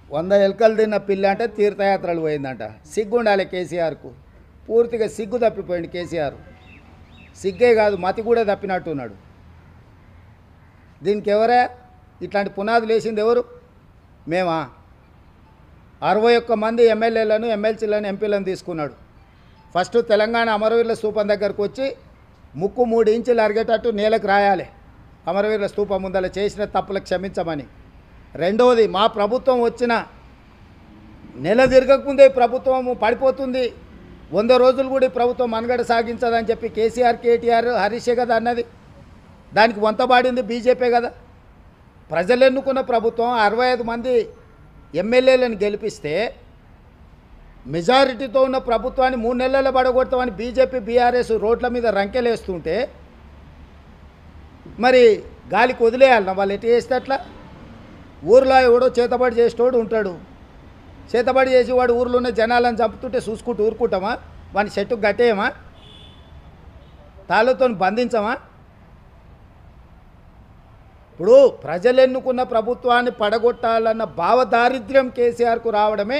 వంద ఎలుకలు తిన్న పిల్ల అంటే తీర్థయాత్రలు పోయిందంట సిగ్గుండాలి కేసీఆర్కు పూర్తిగా సిగ్గు తప్పిపోయింది కేసీఆర్ సిగ్గే కాదు మతి కూడా తప్పినట్టున్నాడు దీనికి ఎవరే ఇట్లాంటి పునాదులు వేసింది ఎవరు మేమా అరవై ఒక్క మంది ఎమ్మెల్యేలను ఎమ్మెల్సీలను ఎంపీలను తీసుకున్నాడు ఫస్ట్ తెలంగాణ అమరవీరుల స్తూపం దగ్గరకు వచ్చి ముక్కు మూడు ఇంచులు అరిగేటట్టు నేలకు రాయాలి అమరవీరుల స్తూపం ముందర చేసిన తప్పులకు క్షమించమని రెండవది మా ప్రభుత్వం వచ్చిన నెల తిరగకముందే ఈ ప్రభుత్వం పడిపోతుంది వంద రోజులు కూడా ఈ ప్రభుత్వం మనుగడ సాగించదని చెప్పి కేసీఆర్ కేటీఆర్ హరీషే కదా అన్నది దానికి వంతబాడింది బీజేపీ కదా ప్రజలు ఎన్నుకున్న ప్రభుత్వం అరవై ఐదు మంది ఎమ్మెల్యేలను గెలిపిస్తే మెజారిటీతో ఉన్న ప్రభుత్వాన్ని మూడు నెలల్లో పడగొడతామని బీజేపీ బీఆర్ఎస్ రోడ్ల మీద రంకెలేస్తుంటే మరి గాలికి వదిలేయాలన్నా వాళ్ళు ఎటు చేస్తే అట్లా ఊర్లో ఎవడో చేతబడి చేసేటోడు ఉంటాడు చేతబడి చేసి వాడు ఊర్లో ఉన్న జనాలను చంపుతుంటే చూసుకుంటూ ఊరుకుంటామా వాని చెట్టు గట్టేయమా తాళ్ళతో బంధించమా ఇప్పుడు ప్రజలు ఎన్నుకున్న ప్రభుత్వాన్ని పడగొట్టాలన్న భావదారిద్ర్యం కేసీఆర్కు రావడమే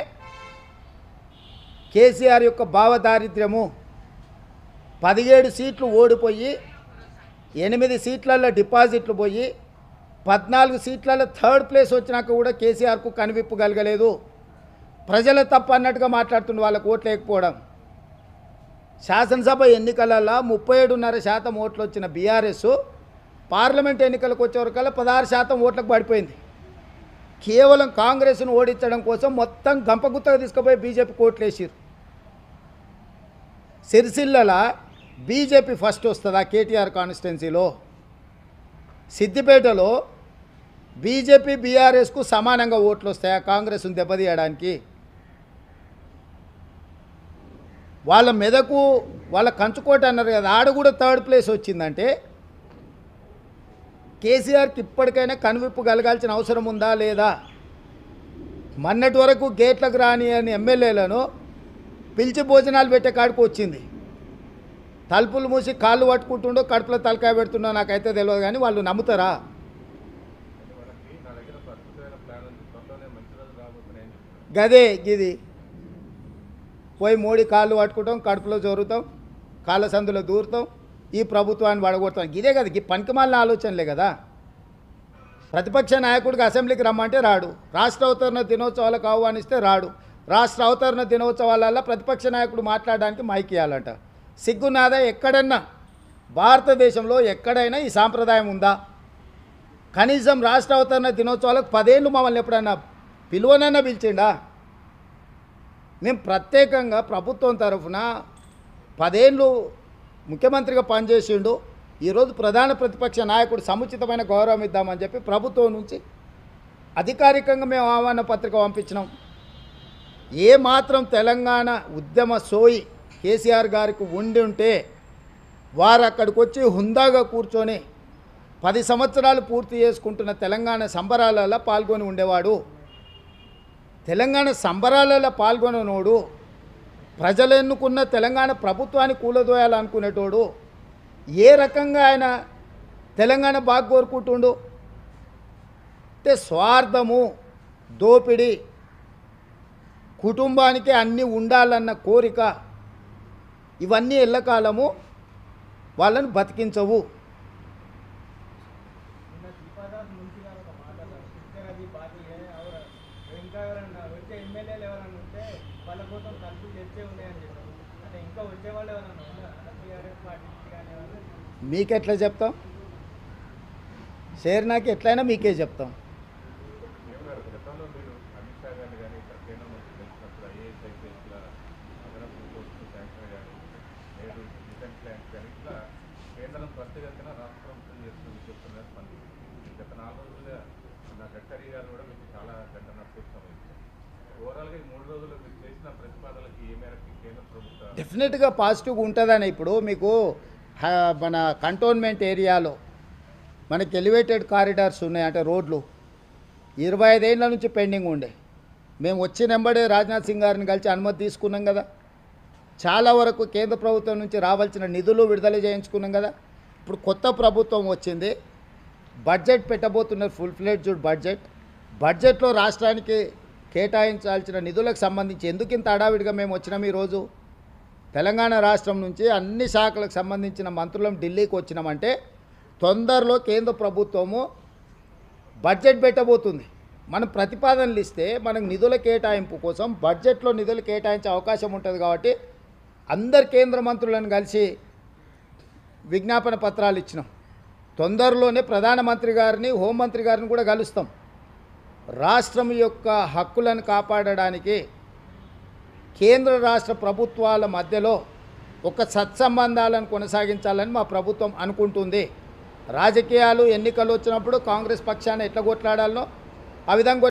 కేసీఆర్ యొక్క భావదారిద్ర్యము పదిహేడు సీట్లు ఓడిపోయి ఎనిమిది సీట్లలో డిపాజిట్లు పోయి పద్నాలుగు సీట్లలో థర్డ్ ప్లేస్ వచ్చినాక కూడా కేసీఆర్కు కనివిప్పు కలగలేదు ప్రజల తప్పు అన్నట్టుగా మాట్లాడుతున్న వాళ్ళకు ఓట్లు లేకపోవడం శాసనసభ ఎన్నికలలో ముప్పై ఏడున్నర శాతం ఓట్లు వచ్చిన బీఆర్ఎస్ పార్లమెంట్ ఎన్నికలకు వచ్చేవరకల్లా పదహారు శాతం ఓట్లకు పడిపోయింది కేవలం కాంగ్రెస్ను ఓడించడం కోసం మొత్తం గంపగుత్తగా తీసుకుపోయి బీజేపీ కోట్లు వేసారు సిరిసిల్లల బీజేపీ ఫస్ట్ వస్తుందా కేటీఆర్ కాన్స్టిట్యున్సీలో సిద్దిపేటలో బీజేపీ బీఆర్ఎస్కు సమానంగా ఓట్లు వస్తాయా కాంగ్రెస్ను దెబ్బతీయడానికి వాళ్ళ మెదకు వాళ్ళ కంచుకోట అన్నారు కదా ఆడ కూడా థర్డ్ ప్లేస్ వచ్చిందంటే కేసీఆర్కి ఇప్పటికైనా కనువిప్పు కలగాల్సిన అవసరం ఉందా లేదా మొన్నటి వరకు గేట్లకు రాని అని ఎమ్మెల్యేలను పిలిచి భోజనాలు పెట్టే కాడికి వచ్చింది తలుపులు మూసి కాళ్ళు పట్టుకుంటుండో కడుపులో తలకాయ పెడుతుండో నాకైతే తెలియదు కానీ వాళ్ళు నమ్ముతారా వాళ్ళకి నా దగ్గర ఒక అద్భుతమైన ప్లాన్ ఉంది త్వరలోనే మంచి రోజులు రాబోతున్నాయని చెప్తున్నారు గదే ఇది పోయి మోడీ కాళ్ళు పట్టుకుంటాం కడుపులో జోరుతాం కాళ్ళ సందులో దూరుతాం ఈ ప్రభుత్వాన్ని పడగొడతాం ఇదే కదా ఈ పనికిమాలిన ఆలోచనలే కదా ప్రతిపక్ష నాయకుడికి అసెంబ్లీకి రమ్మంటే రాడు రాష్ట్ర అవతరణ దినోత్సవాలకు ఆహ్వానిస్తే రాడు రాష్ట్ర అవతరణ దినోత్సవాలలో ప్రతిపక్ష నాయకుడు మాట్లాడడానికి మైక్ ఇవ్వాలంట సిగ్గునాదా ఎక్కడన్నా భారతదేశంలో ఎక్కడైనా ఈ సాంప్రదాయం ఉందా కనీసం రాష్ట్ర అవతరణ దినోత్సవాలకు పదేళ్ళు మమ్మల్ని ఎప్పుడన్నా పిలువనన్నా పిలిచిండా మేము ప్రత్యేకంగా ప్రభుత్వం తరఫున పదేళ్ళు ముఖ్యమంత్రిగా పనిచేసిండు ఈరోజు ప్రధాన ప్రతిపక్ష నాయకుడు సముచితమైన గౌరవం ఇద్దామని చెప్పి ప్రభుత్వం నుంచి అధికారికంగా మేము ఆహ్వాన పత్రిక పంపించినాం ఏ మాత్రం తెలంగాణ ఉద్యమ సోయి కేసీఆర్ గారికి ఉండి ఉంటే వారు అక్కడికి వచ్చి హుందాగా కూర్చొని పది సంవత్సరాలు పూర్తి చేసుకుంటున్న తెలంగాణ సంబరాలలో పాల్గొని ఉండేవాడు తెలంగాణ సంబరాలలో పాల్గొననోడు ప్రజలు ఎన్నుకున్న తెలంగాణ ప్రభుత్వాన్ని కూలదోయాలనుకునేటోడు ఏ రకంగా ఆయన తెలంగాణ బాగా కోరుకుంటుండు అంటే స్వార్థము దోపిడి కుటుంబానికి అన్నీ ఉండాలన్న కోరిక ఇవన్నీ ఎల్లకాలము వాళ్ళని బతికించవు నిన్న దీపాదాస్ మున్సి గారు ఒక మాట అన్నారు స్పీకర్ అది పార్టీ ఎవరు ఇంకా ఎవరన్నా వచ్చే ఎమ్మెల్యేలు ఎవరన్నా ఉంటే వాళ్ళ కోసం తలుపులు తెచ్చే ఉన్నాయని చెప్పారు అంటే ఇంకా వచ్చే వాళ్ళు ఎవరన్నా ఉన్నారా టీఆర్ఎస్ పార్టీ నుంచి కానీ ఎవరు మీకెట్లా చెప్తాం షేర్ నాకు ఎట్లయినా మీకే చెప్తాం ఏమన్నారు గతంలో మీరు అమిత్ షా గారిని కానీ ఇక్కడ కేంద్ర మంత్రి కలిసినప్పుడు ఐఏఎస్ ఐపీఎస్ల అదనపు పోస్టులు శాంక్షన్ కానీ నేడు డిఫెన్స్ ల్యాండ్స్ కానీ ఇట్లా కేంద్రం త్వరితగతిన రాష్ట్ర ప్రభుత్వం చేస్తుంది చెప్తున్నారు పని గత నాలుగు రోజులుగా నా గడ్కరీ గారు కూడా మీకు చాలా గంట నడుపుతూ సంబంధించారు ఓవరాల్గా ఈ మూడు రోజులు మీరు చేసిన ప్రతిపాదనలకి ఏ మేరకు కేంద్ర ప్రభుత్వ డెఫినెట్గా పాజిటివ్గా ఉంటుందని ఇప్పుడు మీకు హ- మన కంటోన్మెంట్ ఏరియాలో మనకి ఎలివేటెడ్ కారిడార్స్ ఉన్నాయి అంటే రోడ్లు ఇరవై ఐదేళ్ల నుంచి పెండింగ్ ఉండే మేము వచ్చినెంబడే రాజ్నాథ్ సింగ్ గారిని కలిసి అనుమతి తీసుకున్నాం కదా చాలా వరకు కేంద్ర ప్రభుత్వం నుంచి రావాల్సిన నిధులు విడుదల చేయించుకున్నాం కదా ఇప్పుడు కొత్త ప్రభుత్వం వచ్చింది బడ్జెట్ పెట్టబోతున్నారు ఫుల్ ఫ్లెడ్జ్డ్ బడ్జెట్ బడ్జెట్లో రాష్ట్రానికి కేటాయించాల్సిన నిధులకు సంబంధించి ఎందుకు ఇంత హడావిడిగా మేము వచ్చినాం ఈరోజు తెలంగాణ రాష్ట్రం నుంచి అన్ని శాఖలకు సంబంధించిన మంత్రులం ఢిల్లీకి వచ్చినామంటే తొందరలో కేంద్ర ప్రభుత్వము బడ్జెట్ పెట్టబోతుంది మనం ప్రతిపాదనలు ఇస్తే మనకు నిధుల కేటాయింపు కోసం బడ్జెట్లో నిధులు కేటాయించే అవకాశం ఉంటుంది కాబట్టి అందరు కేంద్ర మంత్రులను కలిసి విజ్ఞాపన పత్రాలు ఇచ్చినాం తొందరలోనే ప్రధానమంత్రి గారిని హోంమంత్రి గారిని కూడా కలుస్తాం రాష్ట్రం యొక్క హక్కులను కాపాడడానికి కేంద్ర రాష్ట్ర ప్రభుత్వాల మధ్యలో ఒక సత్సంబంధాలను కొనసాగించాలని మా ప్రభుత్వం అనుకుంటుంది రాజకీయాలు ఎన్నికలు వచ్చినప్పుడు కాంగ్రెస్ పక్షాన ఎట్లా కొట్లాడాలనో ఆ విధంగా